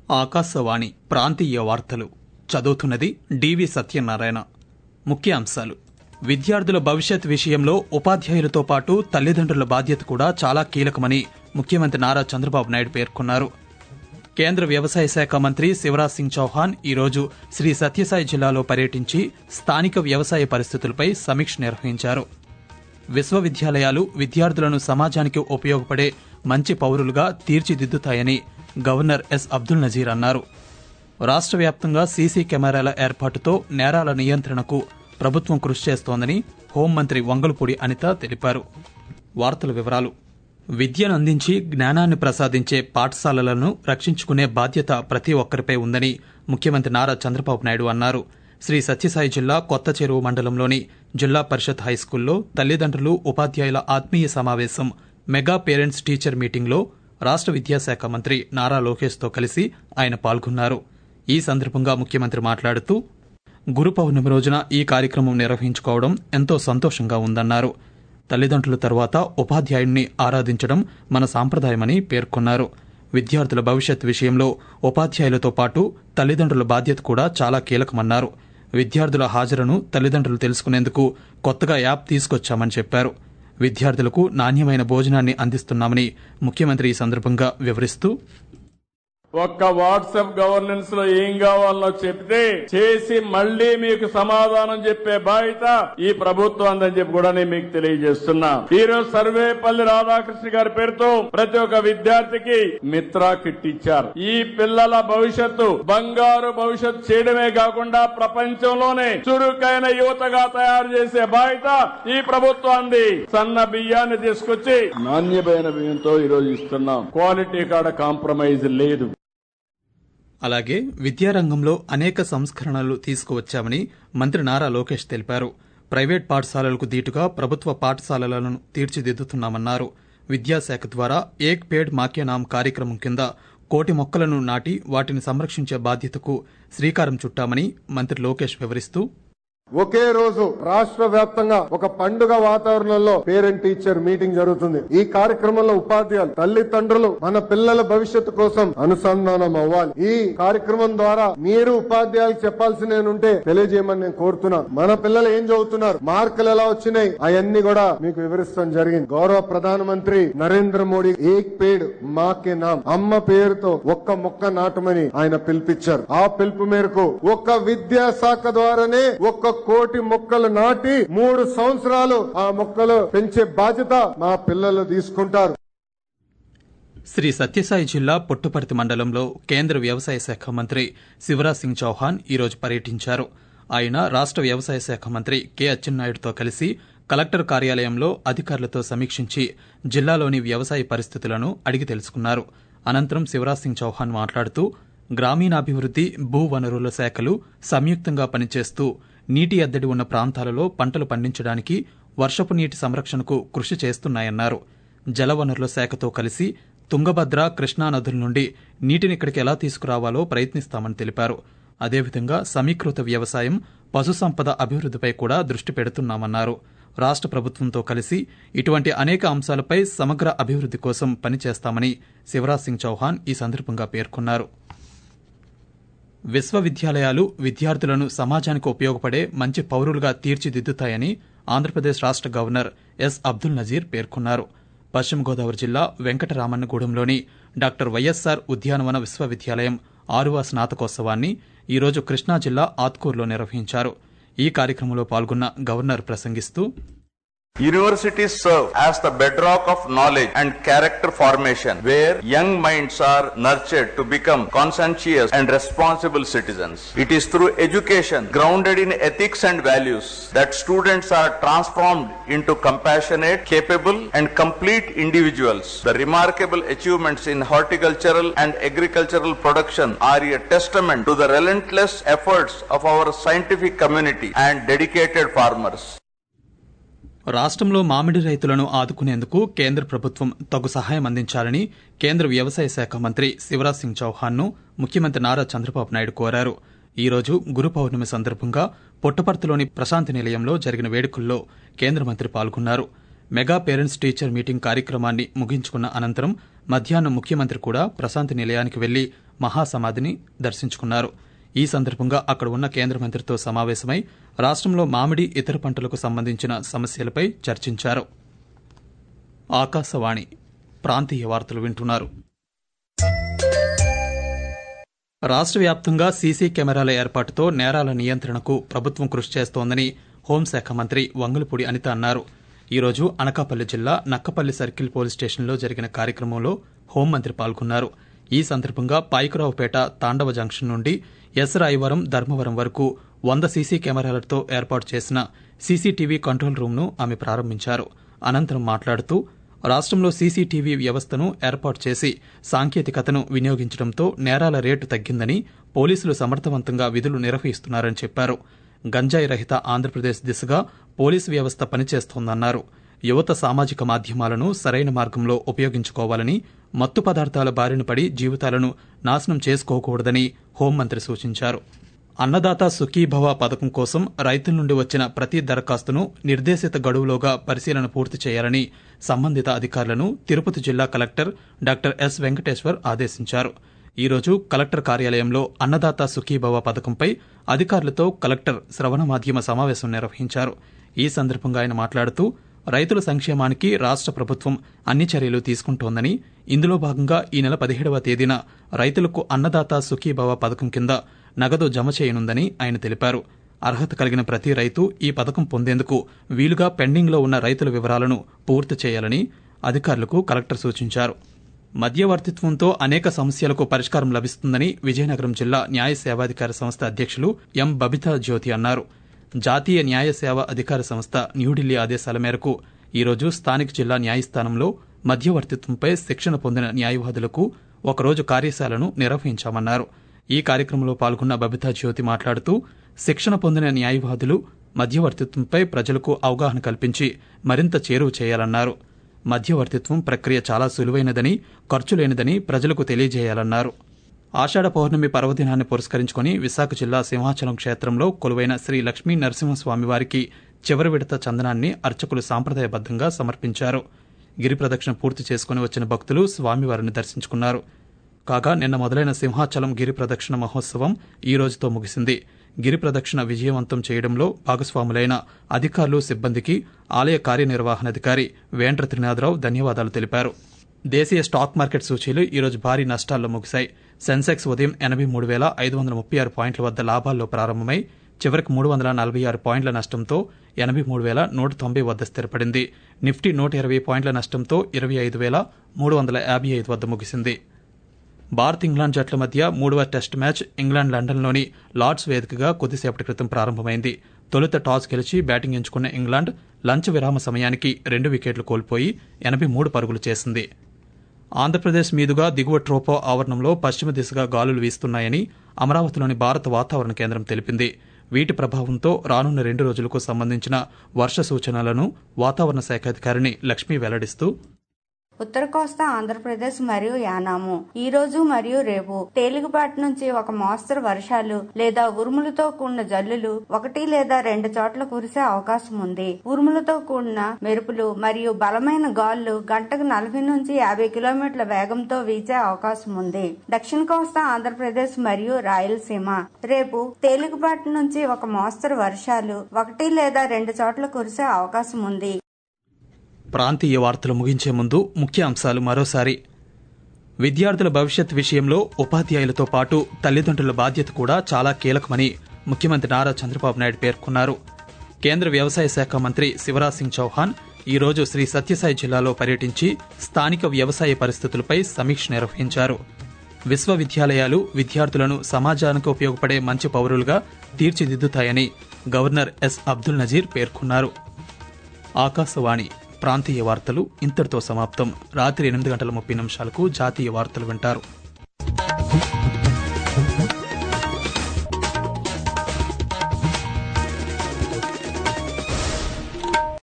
ఆకాశవాణి ప్రాంతీయ వార్తలు చదువుతున్నది డివి సత్యనారాయణ ముఖ్య అంశాలు విద్యార్థుల భవిష్యత్ విషయంలో ఉపాధ్యాయులతో పాటు తల్లిదండ్రుల బాధ్యత కూడా చాలా కీలకమని ముఖ్యమంత్రి నారా చంద్రబాబు నాయుడు పేర్కొన్నారు కేంద్ర వ్యవసాయ శాఖ మంత్రి శివరాజ్ సింగ్ చౌహాన్ ఈరోజు శ్రీ సత్యసాయి జిల్లాలో పర్యటించి స్థానిక వ్యవసాయ పరిస్థితులపై సమీక్ష నిర్వహించారు విశ్వవిద్యాలయాలు విద్యార్థులను సమాజానికి ఉపయోగపడే మంచి పౌరులుగా తీర్చిదిద్దుతాయని గవర్నర్ ఎస్ అబ్దుల్ నజీర్ అన్నారు రాష్ట్ర వ్యాప్తంగా సీసీ కెమెరాల ఏర్పాటుతో నేరాల నియంత్రణకు ప్రభుత్వం కృషి చేస్తోందని హోంమంత్రి వంగలపూడి అనిత తెలిపారు వార్తల వివరాలు విద్యను అందించి జ్ఞానాన్ని ప్రసాదించే పాఠశాలలను రక్షించుకునే బాధ్యత ప్రతి ఒక్కరిపై ఉందని ముఖ్యమంత్రి నారా చంద్రబాబు నాయుడు అన్నారు శ్రీ సత్యసాయి జిల్లా కొత్త చెరువు మండలంలోని జిల్లా పరిషత్ హైస్కూల్లో తల్లిదండ్రులు ఉపాధ్యాయుల ఆత్మీయ సమావేశం మెగా పేరెంట్స్ టీచర్ మీటింగ్లో రాష్ట్ర విద్యాశాఖ మంత్రి నారా లోకేష్తో కలిసి ఆయన పాల్గొన్నారు ఈ సందర్భంగా ముఖ్యమంత్రి మాట్లాడుతూ గురు పౌర్ణమి రోజున ఈ కార్యక్రమం నిర్వహించుకోవడం ఎంతో సంతోషంగా ఉందన్నారు తల్లిదండ్రుల తర్వాత ఉపాధ్యాయుణ్ణి ఆరాధించడం మన సాంప్రదాయమని పేర్కొన్నారు విద్యార్థుల భవిష్యత్ విషయంలో ఉపాధ్యాయులతో పాటు తల్లిదండ్రుల బాధ్యత కూడా చాలా కీలకమన్నారు విద్యార్థుల హాజరును తల్లిదండ్రులు తెలుసుకునేందుకు కొత్తగా యాప్ తీసుకొచ్చామని చెప్పారు విద్యార్థులకు నాణ్యమైన భోజనాన్ని అందిస్తున్నామని ముఖ్యమంత్రి ఈ సందర్భంగా వివరిస్తూ ఒక్క వాట్సాప్ గవర్నెన్స్ లో ఏం కావాలో చెప్తే చేసి మళ్ళీ మీకు సమాధానం చెప్పే బాధ్యత ఈ ప్రభుత్వం అందని చెప్పి కూడా నేను మీకు తెలియజేస్తున్నా ఈ రోజు సర్వేపల్లి రాధాకృష్ణ గారి పేరుతో ప్రతి ఒక్క విద్యార్థికి మిత్రా కిట్ ఇచ్చారు ఈ పిల్లల భవిష్యత్తు బంగారు భవిష్యత్తు చేయడమే కాకుండా ప్రపంచంలోనే చురుకైన యువతగా తయారు చేసే బాధ్యత ఈ ప్రభుత్వాన్ని సన్న బియ్యాన్ని తీసుకొచ్చి నాణ్యమైన బియ్యంతో ఈ రోజు ఇస్తున్నాం క్వాలిటీ కాడ కాంప్రమైజ్ లేదు అలాగే విద్యారంగంలో అనేక సంస్కరణలు తీసుకువచ్చామని మంత్రి నారా లోకేష్ తెలిపారు ప్రైవేట్ పాఠశాలలకు దీటుగా ప్రభుత్వ పాఠశాలలను తీర్చిదిద్దుతున్నామన్నారు విద్యాశాఖ ద్వారా ఏక్ పేడ్ మాకే నామ్ కార్యక్రమం కింద కోటి మొక్కలను నాటి వాటిని సంరక్షించే బాధ్యతకు శ్రీకారం చుట్టామని మంత్రి లోకేష్ వివరిస్తూ ఒకే రోజు రాష్ట్ర వ్యాప్తంగా ఒక పండుగ వాతావరణంలో పేరెంట్ టీచర్ మీటింగ్ జరుగుతుంది ఈ కార్యక్రమంలో ఉపాధ్యాయులు తల్లిదండ్రులు మన పిల్లల భవిష్యత్తు కోసం అనుసంధానం అవ్వాలి ఈ కార్యక్రమం ద్వారా మీరు ఉపాధ్యాయులు చెప్పాల్సిన ఉంటే తెలియజేయమని నేను కోరుతున్నా మన పిల్లలు ఏం చదువుతున్నారు మార్కులు ఎలా వచ్చినాయి అవన్నీ కూడా మీకు వివరిస్తాం జరిగింది గౌరవ ప్రధానమంత్రి నరేంద్ర మోడీ ఏక్ పేడ్ మాకే నామ్ అమ్మ పేరుతో ఒక్క మొక్క నాటమని ఆయన పిలిపించారు ఆ పిలుపు మేరకు ఒక్క విద్యాశాఖ ద్వారానే ఒక్క కోటి మొక్కలు నాటి మూడు సంవత్సరాలు ఆ మొక్కలు పెంచే బాధ్యత మా పిల్లలు తీసుకుంటారు శ్రీ సత్యసాయి జిల్లా పుట్టుపర్తి మండలంలో కేంద్ర వ్యవసాయ శాఖ మంత్రి శివరాజ్ సింగ్ చౌహాన్ ఈరోజు పర్యటించారు ఆయన రాష్ట్ర వ్యవసాయ శాఖ మంత్రి కె అచ్చెన్నాయుడుతో కలిసి కలెక్టర్ కార్యాలయంలో అధికారులతో సమీక్షించి జిల్లాలోని వ్యవసాయ పరిస్థితులను అడిగి తెలుసుకున్నారు అనంతరం శివరాజ్ సింగ్ చౌహాన్ మాట్లాడుతూ గ్రామీణాభివృద్ది భూ వనరుల శాఖలు సంయుక్తంగా పనిచేస్తూ నీటి ఎద్దడి ఉన్న ప్రాంతాలలో పంటలు పండించడానికి వర్షపు నీటి సంరక్షణకు కృషి చేస్తున్నాయన్నారు జలవనరుల శాఖతో కలిసి తుంగభద్ర కృష్ణా నదుల నుండి నీటిని ఇక్కడికి ఎలా తీసుకురావాలో ప్రయత్నిస్తామని తెలిపారు అదేవిధంగా సమీకృత వ్యవసాయం పశుసంపద అభివృద్దిపై కూడా దృష్టి పెడుతున్నామన్నారు రాష్ట్ర ప్రభుత్వంతో కలిసి ఇటువంటి అనేక అంశాలపై సమగ్ర అభివృద్ది కోసం పనిచేస్తామని శివరాజ్ సింగ్ చౌహాన్ ఈ సందర్భంగా పేర్కొన్నారు విశ్వవిద్యాలయాలు విద్యార్థులను సమాజానికి ఉపయోగపడే మంచి పౌరులుగా తీర్చిదిద్దుతాయని ఆంధ్రప్రదేశ్ రాష్ట్ర గవర్నర్ ఎస్ అబ్దుల్ నజీర్ పేర్కొన్నారు పశ్చిమ గోదావరి జిల్లా వెంకటరామన్నగూడెంలోని డాక్టర్ వైఎస్సార్ ఉద్యానవన విశ్వవిద్యాలయం ఆరువ స్నాతకోత్సవాన్ని ఈరోజు కృష్ణా జిల్లా ఆత్కూరులో నిర్వహించారు ఈ కార్యక్రమంలో పాల్గొన్న గవర్నర్ ప్రసంగిస్తూ Universities serve as the bedrock of knowledge and character formation, where young minds are nurtured to become conscientious and responsible citizens. It is through education grounded in ethics and values that students are transformed into compassionate, capable, and complete individuals. The remarkable achievements in horticultural and agricultural production are a testament to the relentless efforts of our scientific community and dedicated farmers. రాష్ట్రంలో మామిడి రైతులను ఆదుకునేందుకు కేంద్ర ప్రభుత్వం తగు సహాయం అందించాలని కేంద్ర వ్యవసాయ శాఖ మంత్రి శివరాజ్ సింగ్ చౌహాన్ను ముఖ్యమంత్రి నారా చంద్రబాబు నాయుడు కోరారు ఈ రోజు గురు పౌర్ణమి సందర్భంగా పుట్టపర్తిలోని ప్రశాంతి నిలయంలో జరిగిన వేడుకల్లో కేంద్ర మంత్రి పాల్గొన్నారు మెగా పేరెంట్స్ టీచర్ మీటింగ్ కార్యక్రమాన్ని ముగించుకున్న అనంతరం మధ్యాహ్నం ముఖ్యమంత్రి కూడా ప్రశాంతి నిలయానికి వెళ్లి మహాసమాధిని దర్శించుకున్నారు ఈ సందర్భంగా అక్కడ ఉన్న కేంద్ర మంత్రితో సమావేశమై రాష్ట్రంలో మామిడి ఇతర పంటలకు సంబంధించిన సమస్యలపై చర్చించారు ఆకాశవాణి ప్రాంతీయ వార్తలు వింటున్నారు రాష్ట్ర వ్యాప్తంగా సీసీ కెమెరాల ఏర్పాటుతో నేరాల నియంత్రణకు ప్రభుత్వం కృషి చేస్తోందని హోంశాఖ మంత్రి వంగలపూడి అనిత అన్నారు ఈరోజు అనకాపల్లి జిల్లా నక్కపల్లి సర్కిల్ పోలీస్ స్టేషన్లో జరిగిన కార్యక్రమంలో హోంమంత్రి పాల్గొన్నారు ఈ సందర్భంగా పాయికరావుపేట తాండవ జంక్షన్ నుండి ఎస్ రాయవరం ధర్మవరం వరకు వంద సీసీ కెమెరాలతో ఏర్పాటు చేసిన సీసీటీవీ కంట్రోల్ రూమ్ను ఆమె ప్రారంభించారు అనంతరం మాట్లాడుతూ రాష్ట్రంలో సీసీటీవీ వ్యవస్థను ఏర్పాటు చేసి సాంకేతికతను వినియోగించడంతో నేరాల రేటు తగ్గిందని పోలీసులు సమర్థవంతంగా విధులు నిర్వహిస్తున్నారని చెప్పారు గంజాయి రహిత ఆంధ్రప్రదేశ్ దిశగా పోలీసు వ్యవస్థ పనిచేస్తోందన్నారు యువత సామాజిక మాధ్యమాలను సరైన మార్గంలో ఉపయోగించుకోవాలని మత్తు పదార్థాల బారిన పడి జీవితాలను నాశనం చేసుకోకూడదని హోంమంత్రి సూచించారు అన్నదాత సుఖీభవ పథకం కోసం రైతుల నుండి వచ్చిన ప్రతి దరఖాస్తును నిర్దేశిత గడువులోగా పరిశీలన పూర్తి చేయాలని సంబంధిత అధికారులను తిరుపతి జిల్లా కలెక్టర్ డాక్టర్ ఎస్ వెంకటేశ్వర్ ఆదేశించారు ఈరోజు కలెక్టర్ కార్యాలయంలో అన్నదాత సుఖీభవ పథకంపై అధికారులతో కలెక్టర్ శ్రవణ మాధ్యమ సమావేశం నిర్వహించారు ఈ సందర్భంగా ఆయన మాట్లాడుతూ రైతుల సంక్షేమానికి రాష్ట్ర ప్రభుత్వం అన్ని చర్యలు తీసుకుంటోందని ఇందులో భాగంగా ఈ నెల పదిహేడవ తేదీన రైతులకు అన్నదాత సుఖీభవ పథకం కింద నగదు జమ చేయనుందని ఆయన తెలిపారు అర్హత కలిగిన ప్రతి రైతు ఈ పథకం పొందేందుకు వీలుగా పెండింగ్లో ఉన్న రైతుల వివరాలను పూర్తి చేయాలని అధికారులకు కలెక్టర్ సూచించారు మధ్యవర్తిత్వంతో అనేక సమస్యలకు పరిష్కారం లభిస్తుందని విజయనగరం జిల్లా న్యాయ సేవాధికార సంస్థ అధ్యక్షులు ఎం బబితా జ్యోతి అన్నారు జాతీయ న్యాయ సేవ అధికార సంస్థ న్యూఢిల్లీ ఆదేశాల మేరకు ఈరోజు స్థానిక జిల్లా న్యాయస్థానంలో మధ్యవర్తిత్వంపై శిక్షణ పొందిన న్యాయవాదులకు ఒకరోజు కార్యశాలను నిర్వహించామన్నారు ఈ కార్యక్రమంలో పాల్గొన్న బబితా జ్యోతి మాట్లాడుతూ శిక్షణ పొందిన న్యాయవాదులు మధ్యవర్తిత్వంపై ప్రజలకు అవగాహన కల్పించి మరింత చేరువ చేయాలన్నారు మధ్యవర్తిత్వం ప్రక్రియ చాలా సులువైనదని ఖర్చు లేనిదని ప్రజలకు తెలియజేయాలన్నారు ఆషాఢ పౌర్ణమి పర్వదినాన్ని పురస్కరించుకుని విశాఖ జిల్లా సింహాచలం క్షేత్రంలో కొలువైన శ్రీ లక్ష్మీ నరసింహస్వామి వారికి చివరి విడత చందనాన్ని అర్చకులు సాంప్రదాయబద్దంగా సమర్పించారు గిరి ప్రదక్షిణ పూర్తి చేసుకుని వచ్చిన భక్తులు స్వామివారిని దర్శించుకున్నారు కాగా నిన్న మొదలైన సింహాచలం గిరి ప్రదక్షిణ మహోత్సవం ఈ రోజుతో ముగిసింది గిరి ప్రదక్షిణ విజయవంతం చేయడంలో భాగస్వాములైన అధికారులు సిబ్బందికి ఆలయ కార్యనిర్వహణాధికారి వేండ్ర త్రినాథరావు ధన్యవాదాలు తెలిపారు దేశీయ స్టాక్ మార్కెట్ సూచీలు ఈరోజు భారీ నష్టాల్లో ముగిశాయి సెన్సెక్స్ ఉదయం ఎనభై మూడు వేల ఐదు వందల ముప్పై ఆరు పాయింట్ల వద్ద లాభాల్లో ప్రారంభమై చివరికి మూడు వందల నలభై ఆరు పాయింట్ల నష్టంతో ఎనభై మూడు వేల నూట తొంభై వద్ద స్థిరపడింది నిఫ్టీ నూట ఇరవై పాయింట్ల నష్టంతో ఇరవై ఐదు వేల మూడు వందల యాభై ఐదు వద్ద ముగిసింది భారత్ ఇంగ్లాండ్ జట్ల మధ్య మూడవ టెస్ట్ మ్యాచ్ ఇంగ్లాండ్ లండన్లోని లార్డ్స్ వేదికగా కొద్దిసేపటి క్రితం ప్రారంభమైంది తొలుత టాస్ గెలిచి బ్యాటింగ్ ఎంచుకున్న ఇంగ్లాండ్ లంచ్ విరామ సమయానికి రెండు వికెట్లు కోల్పోయి ఎనభై మూడు పరుగులు చేసింది ఆంధ్రప్రదేశ్ మీదుగా దిగువ ట్రోపో ఆవరణంలో పశ్చిమ దిశగా గాలులు వీస్తున్నాయని అమరావతిలోని భారత వాతావరణ కేంద్రం తెలిపింది వీటి ప్రభావంతో రానున్న రెండు రోజులకు సంబంధించిన వర్ష సూచనలను వాతావరణ శాఖ అధికారిని లక్ష్మి వెల్లడిస్తూ ఉత్తర కోస్తా ఆంధ్రప్రదేశ్ మరియు యానాము ఈ రోజు మరియు రేపు తేలికపాటి నుంచి ఒక మోస్తరు వర్షాలు లేదా ఉరుములతో కూడిన జల్లులు ఒకటి లేదా రెండు చోట్ల కురిసే అవకాశం ఉంది ఉరుములతో కూడిన మెరుపులు మరియు బలమైన గాలులు గంటకు నలభై నుంచి యాభై కిలోమీటర్ల వేగంతో వీచే అవకాశం ఉంది దక్షిణ కోస్తా ఆంధ్రప్రదేశ్ మరియు రాయలసీమ రేపు తేలికపాటి నుంచి ఒక మోస్తరు వర్షాలు ఒకటి లేదా రెండు చోట్ల కురిసే అవకాశం ఉంది ప్రాంతీయ వార్తలు ముగించే ముందు ముఖ్య అంశాలు మరోసారి విద్యార్థుల భవిష్యత్ విషయంలో ఉపాధ్యాయులతో పాటు తల్లిదండ్రుల బాధ్యత కూడా చాలా కీలకమని ముఖ్యమంత్రి నారా చంద్రబాబు నాయుడు పేర్కొన్నారు కేంద్ర వ్యవసాయ శాఖ మంత్రి శివరాజ్ సింగ్ చౌహాన్ ఈరోజు శ్రీ సత్యసాయి జిల్లాలో పర్యటించి స్థానిక వ్యవసాయ పరిస్థితులపై సమీక్ష నిర్వహించారు విశ్వవిద్యాలయాలు విద్యార్థులను సమాజానికి ఉపయోగపడే మంచి పౌరులుగా తీర్చిదిద్దుతాయని గవర్నర్ ఎస్ అబ్దుల్ నజీర్ పేర్కొన్నారు ఆకాశవాణి ప్రాంతీయ వార్తలు ఇంతటితో సమాప్తం రాత్రి ఎనిమిది గంటల ముప్పై నిమిషాలకు జాతీయ వార్తలు వింటారు